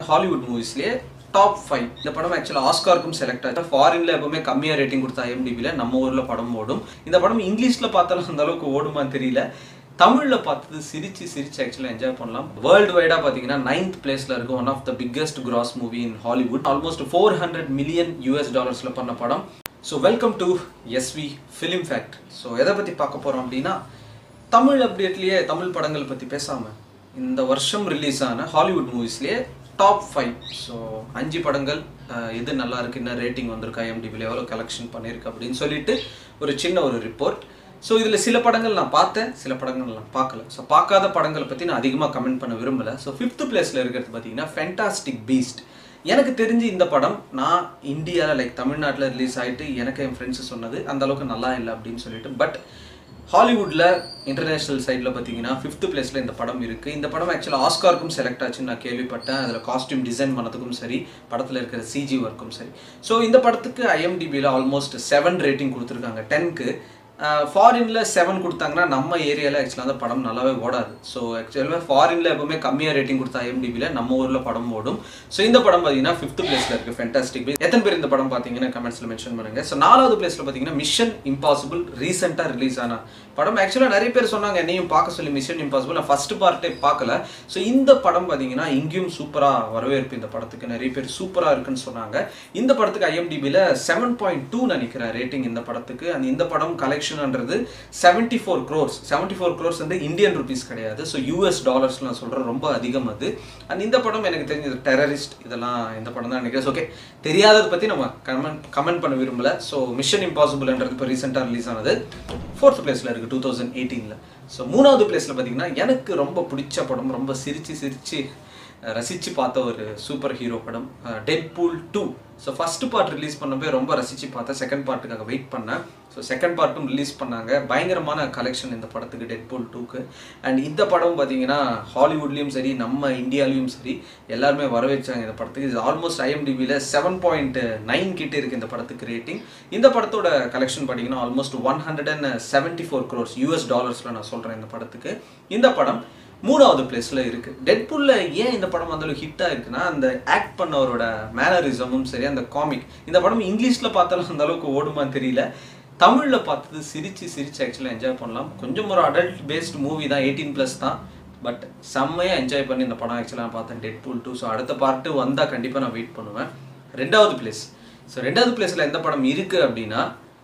Hollywood மூவிஸ்லேயே top five இந்த படம் ஆக்சுவலாக ஆஸ்காருக்கும் செலக்ட் ஆச்சு ஃபாரின்ல எப்பவுமே கம்மியாக ரேட்டிங் கொடுத்தா ஐஎம்டிபியில் நம்ம ஊரில் படம் ஓடும் இந்த படம் இங்கிலீஷில் பார்த்தாலும் அந்த அளவுக்கு ஓடுமான்னு தெரியல தமிழில் பார்த்தது சிரிச்சு சிரிச்சு ஆக்சுவலாக என்ஜாய் பண்ணலாம் வேர்ல்டு வைடாக பார்த்தீங்கன்னா நைன்த் பிளேஸில் இருக்கும் one of the biggest gross movie in Hollywood almost four hundred million US டாலர்ஸில் பண்ண படம் so welcome to SV film fact so எதை பற்றி பார்க்க போகிறோம் அப்படின்னா தமிழ் அப்டேட்லேயே தமிழ் படங்கள் பற்றி பேசாமல் இந்த வருஷம் ரிலீஸ் ஆன ஹாலிவுட் மூவிஸ்லேயே டாப் ஃபைவ் ஸோ அஞ்சு படங்கள் அஹ், எது நல்லா இருக்கு என்ன ரேட்டிங் வந்திருக்கு ஐஎம்டிபியில் எவ்வளோ கலெக்ஷன் பண்ணியிருக்கு அப்படின்னு சொல்லிட்டு ஒரு சின்ன ஒரு ரிப்போர்ட் ஸோ இதில் சில படங்கள் நான் பார்த்தேன் சில படங்கள் நான் பார்க்கல ஸோ பார்க்காத படங்களை பற்றி நான் அதிகமாக கமெண்ட் பண்ண விரும்பலை ஸோ ஃபிஃப்த் பிளேஸில் இருக்கிறது பார்த்தீங்கன்னா ஃபென்டாஸ்டிக் பீஸ்ட் எனக்கு தெரிஞ்சு இந்த படம் நான் இந்தியாவில் லைக் தமிழ்நாட்டில் ரிலீஸ் ஆகிட்டு எனக்கு என் ஃப்ரெண்ட்ஸ் சொன்னது அந்த அளவுக்கு நல்லா இல்லை அப்படின்னு சொல்லிட்டு பட் ஹாலிவுட்டில் இன்டர்நேஷ்னல் சைடில் பார்த்தீங்கன்னா ஃபிஃப்த் பிளேஸில் இந்த படம் இருக்குது இந்த படம் ஆக்சுவலாக ஆஸ்காருக்கும் செலக்ட் ஆச்சுன்னு நான் கேள்விப்பட்டேன் அதில் காஸ்டியூம் டிசைன் பண்ணதுக்கும் சரி படத்தில் இருக்கிற சிஜி ஒர்க்கும் சரி ஸோ இந்த படத்துக்கு ஐஎம்டிபியில் ஆல்மோஸ்ட் செவன் ரேட்டிங் கொடுத்துருக்காங்க டென்க்கு ஃபாரினில் செவன் கொடுத்தாங்கன்னா நம்ம ஏரியாவில் ஆக்சுவலாக அந்த படம் நல்லாவே ஓடாது ஸோ ஆக்சுவலாக ஃபாரினில் எப்பவுமே கம்மியாக ரேட்டிங் கொடுத்தா ஐஎம்டிபியில் நம்ம ஊரில் படம் ஓடும் ஸோ இந்த படம் பார்த்தீங்கன்னா ஃபிஃப்த் பிளேஸில் இருக்குது ஃபென்டாஸ்டிக் எத்தனை பேர் இந்த படம் பார்த்தீங்கன்னா கமெண்ட்ஸில் மென்ஷன் பண்ணுங்க ஸோ நாலாவது பிளேஸில் பார்த்தீங்கன்னா மிஷன் இம்பாசிபிள் ரீசெண்டாக ரிலீஸ் ஆன படம் ஆக்சுவலாக நிறைய பேர் சொன்னாங்க என்னையும் பார்க்க சொல்லி மிஷன் இம்பாசிபிள் நான் ஃபர்ஸ்ட் பார்ட்டே பார்க்கல ஸோ இந்த படம் பார்த்தீங்கன்னா இங்கேயும் சூப்பராக வரவேற்பு இந்த படத்துக்கு நிறைய பேர் சூப்பராக இருக்குன்னு சொன்னாங்க இந்த படத்துக்கு ஐஎம்டிபியில் செவன் பாயிண்ட் டூ நினைக்கிறேன் ரேட்டிங் இந்த படத்துக்கு அந்த இந்த படம் கலெக்ஷன்ன்றது seventy four crores seventy four crores வந்து இந்தியன் ருபீஸ் கிடையாது ஸோ யூஎஸ் டாலர்ஸ் நான் சொல்கிறேன் ரொம்ப அதிகம் அது அண்ட் இந்த படம் எனக்கு தெரிஞ்சது டெரரிஸ்ட் இதெல்லாம் இந்த படம் தான் நினைக்கிறேன் ஓகே தெரியாததை பற்றி நம்ம கமெண்ட் கமெண்ட் பண்ண விரும்பல ஸோ மிஷன் இம்பாசிபிள்ன்றது இப்போ ரீசெண்டாக ரிலீஸ் ஆனது ஃபோர்த் பிளேஸில் இருக்குது டூ தௌசண்ட் எயிட்டீனில் ஸோ மூணாவது பிளேஸில் பார்த்தீங்கன்னா எனக்கு ரொம்ப பிடிச்ச படம் ரொம்ப சிரிச்சு சிரிச்சு அஹ், ரசிச்சு பார்த்த ஒரு சூப்பர் ஹீரோ படம் Deadpool two so first part release பண்ணப்போ ரொம்ப ரசிச்சு பார்த்தேன் செகண்ட் பார்ட்டுக்காக வெயிட் பண்ணேன் ஸோ செகண்ட் பார்ட்டும் ரிலீஸ் பண்ணாங்க பயங்கரமான கலெக்ஷன் இந்த படத்துக்கு டெட் பூல் டூக்கு அண்ட் இந்த படம் பார்த்தீங்கன்னா ஹாலிவுட்லேயும் சரி நம்ம இந்தியாலையும் சரி எல்லாருமே வரவேற்றாங்க இந்த படத்துக்கு இது ஆல்மோஸ்ட் ஐஎம்டிபியில் செவன் பாயிண்ட் நைன் கிட்ட இருக்கு இந்த படத்துக்கு ரேட்டிங் இந்த படத்தோட கலெக்ஷன் பார்த்தீங்கன்னா almost one hundred and seventy four crores US டாலர்ஸில் நான் சொல்கிறேன் இந்த படத்துக்கு இந்த படம் மூணாவது பிளேஸ்ல இருக்கு டெட்புல்ல ஏன் இந்த படம் அந்த அளவுக்கு ஹிட் ஆயிருக்குன்னா அந்த ஆக்ட் பண்ணவரோட மேனரிசமும் சரி அந்த காமிக் இந்த படம் இங்கிலீஷ்ல பார்த்தாலும் அந்த அளவுக்கு ஓடுமான்னு தெரியல தமிழ்ல பார்த்தது சிரிச்சு சிரிச்சு ஆக்சுவலாக என்ஜாய் பண்ணலாம் கொஞ்சம் ஒரு அடல்ட் பேஸ்ட் மூவி தான் எயிட்டீன் ப்ளஸ் தான் பட் செம்மையாக என்ஜாய் பண்ணி இந்த படம் ஆக்சுவலாக நான் பார்த்தேன் டெட் பூல் டூ ஸோ அடுத்த பார்ட்டு வந்தால் கண்டிப்பாக நான் வெயிட் பண்ணுவேன் ரெண்டாவது பிளேஸ் ஸோ ரெண்டாவது பிளேஸில் எந்த படம் இருக்குது அப்படின்னா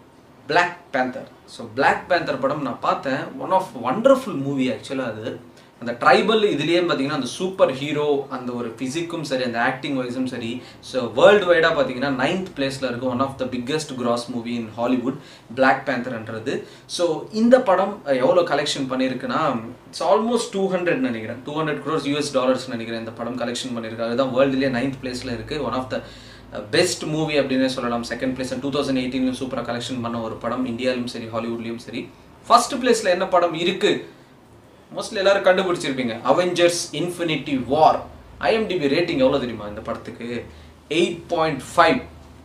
Black Panther so Black Panther படம் நான் பார்த்தேன் ஒன் ஆஃப் வண்டர்ஃபுல் மூவி ஆக்சுவலாக அது அந்த ட்ரைபல் இதுலேயே பார்த்தீங்கன்னா அந்த சூப்பர் ஹீரோ அந்த ஒரு ஃபிசிக்கும் சரி அந்த ஆக்டிங் வைஸும் சரி ஸோ வேர்ல்டு வைடாக பார்த்தீங்கன்னா நைன்த் பிளேஸில் இருக்கும் one of the biggest gross movie in Hollywood Black பேந்தர்ன்றது ஸோ இந்த படம் எவ்வளோ கலெக்ஷன் பண்ணியிருக்குன்னா இட்ஸ் ஆல்மோஸ்ட் டூ ஹண்ட்ரட் நினைக்கிறேன் two hundred crores US dollars நினைக்கிறேன் இந்த படம் கலெக்ஷன் பண்ணியிருக்கு அதுதான் வேர்ல்டுலேயே நைன்த் பிளேஸில் இருக்குது one of the best movie அப்படின்னே சொல்லலாம் செகண்ட் பிளேஸ் டூ தௌசண்ட் எயிட்டீன்லையும் சூப்பராக கலெக்ஷன் பண்ண ஒரு படம் இந்தியாவிலும் சரி ஹாலிவுட்லேயும் சரி ஃபர்ஸ்ட் பிளேஸில் என்ன படம் இருக்கு மோஸ்ட்லி எல்லாரும் கண்டுபிடிச்சிருப்பீங்க Avengers Infinity War IMDb rating எவ்வளோ தெரியுமா இந்த படத்துக்கு eight point five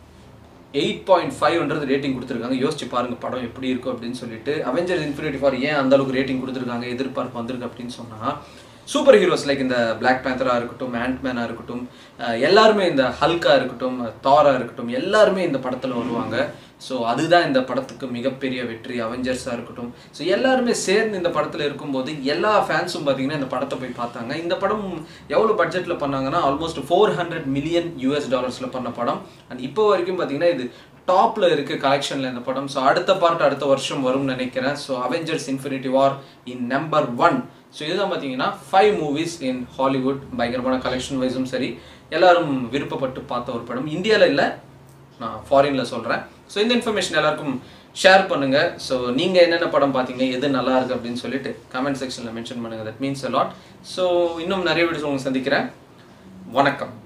eight point ஃபைவ்ன்றது ரேட்டிங் கொடுத்துருக்காங்க யோசிச்சு பாருங்க படம் எப்படி இருக்கும் அப்படின்னு சொல்லிட்டு அவெஞ்சர்ஸ் இன்ஃபினிட்டி ஃபார் ஏன் அந்த அளவுக்கு ரேட்டிங் கொடுத்துருக்காங்க எதிர்பார்ப்பு வந்திருக்கு அப்படின்னு சொன்னா சூப்பர் ஹீரோஸ் லைக் இந்த Black பேந்தரா இருக்கட்டும் ஆண்ட்மேனாக இருக்கட்டும் அஹ் எல்லாருமே இந்த ஹல்கா இருக்கட்டும் தாரா இருக்கட்டும் எல்லாருமே இந்த படத்தில் வருவாங்க ஸோ அதுதான் இந்த படத்துக்கு மிகப்பெரிய வெற்றி அவெஞ்சர்ஸாக இருக்கட்டும் ஸோ எல்லாருமே சேர்ந்து இந்த படத்தில் இருக்கும்போது எல்லா ஃபேன்ஸும் பார்த்தீங்கன்னா இந்த படத்தை போய் பார்த்தாங்க இந்த படம் எவ்வளோ பட்ஜெட்டில் பண்ணாங்கன்னா almost four hundred million US டாலர்ஸில் பண்ண படம் அண்ட் இப்போ வரைக்கும் பார்த்தீங்கன்னா இது டாப்ல இருக்கு கலெக்ஷன்ல இந்த படம் ஸோ அடுத்த பார்ட் அடுத்த வருஷம் வரும்னு நினைக்கிறேன் so Avengers Infinity War in number one so இதுதான் பார்த்தீங்கன்னா ஃபைவ் மூவிஸ் இன் ஹாலிவுட் பயங்கரமான கலெக்ஷன் வைஸும் சரி எல்லாரும் விருப்பப்பட்டு பார்த்த ஒரு படம் இந்தியாவில் இல்லை நான் ஃபாரினில் சொல்கிறேன் ஸோ இந்த இன்ஃபர்மேஷன் எல்லாருக்கும் ஷேர் பண்ணுங்க ஸோ நீங்கள் என்னென்ன படம் பார்த்தீங்க எது நல்லா இருக்கு அப்படின்னு சொல்லிட்டு கமெண்ட் செக்ஷனில் மென்ஷன் பண்ணுங்க that means a lot so இன்னும் நிறைய வீடியோஸ் உங்களுக்கு சந்திக்கிறேன் வணக்கம்